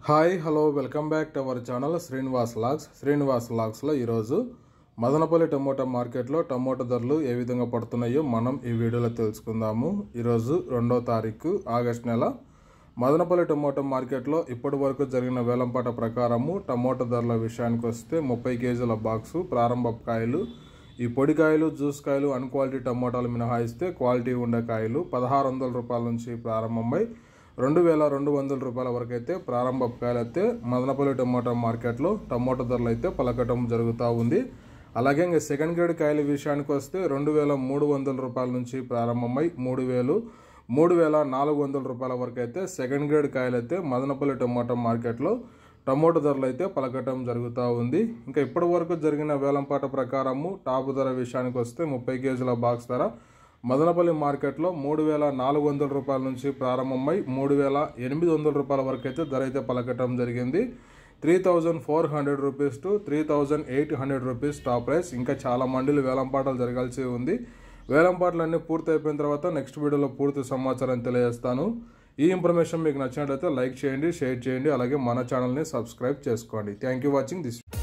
hi hello welcome back to our channel Srinivas logs Srinivas లాగ్స్లో ఈరోజు Madanapalle tomato మార్కెట్లో టమోటా ధరలు ఏ విధంగా పడుతున్నాయో మనం ఈ వీడియోలో తెలుసుకుందాము ఈరోజు రెండో తారీఖు ఆగస్ట్ నెల మదనపల్లి టమోటా మార్కెట్లో ఇప్పటి వరకు జరిగిన వేలంపాట ప్రకారము టమోటా ధరల విషయానికి వస్తే ముప్పై కేజీల బాక్సు ప్రారంభ కాయలు ఈ పొడి కాయలు జ్యూస్ కాయలు అన్క్వాలిటీ టమోటాలు మినహాయిస్తే క్వాలిటీ ఉండే కాయలు పదహారు వందల రూపాయల నుంచి ప్రారంభమై రెండు వేల రెండు వందల రూపాయల వరకు అయితే ప్రారంభ కాయలు అయితే మదనపల్లి టమోటా మార్కెట్లో టమోటా ధరలు అయితే పలకటం జరుగుతూ ఉంది అలాగే ఇంకా సెకండ్ గ్రేడ్ కాయల విషయానికి వస్తే రెండు వేల మూడు వందల రూపాయల నుంచి ప్రారంభమై మూడు వేలు మూడు వేల నాలుగు వందల రూపాయల వరకు అయితే సెకండ్ గ్రేడ్ కాయలు అయితే మదనపల్లి టమోటా మార్కెట్లో టమోటా ధరలు అయితే పలకటం జరుగుతూ ఉంది ఇంకా ఇప్పటి వరకు జరిగిన వేలంపాట ప్రకారము టాప్ ధర విషయానికి వస్తే ముప్పై కేజీల బాక్స్ ధర మదనపల్లి మార్కెట్లో మూడు వేల నాలుగు వందల రూపాయల నుంచి ప్రారంభమై మూడు వేల ఎనిమిది వందల రూపాయల వరకు అయితే ధర అయితే పలకటం జరిగింది three thousand four hundred rupees to three thousand eight hundred rupees top price ఇంకా చాలా మండీలు వేలంపాటలు జరగాల్సి ఉంది వేలంపాటలు అన్నీ పూర్తి అయిపోయిన తర్వాత నెక్స్ట్ వీడియోలో పూర్తి సమాచారం తెలియజేస్తాను ఈ ఇన్ఫర్మేషన్ మీకు నచ్చినట్లయితే లైక్ చేయండి షేర్ చేయండి అలాగే మన ఛానల్ని సబ్స్క్రైబ్ చేసుకోండి థ్యాంక్ యూ వాచింగ్ దిస్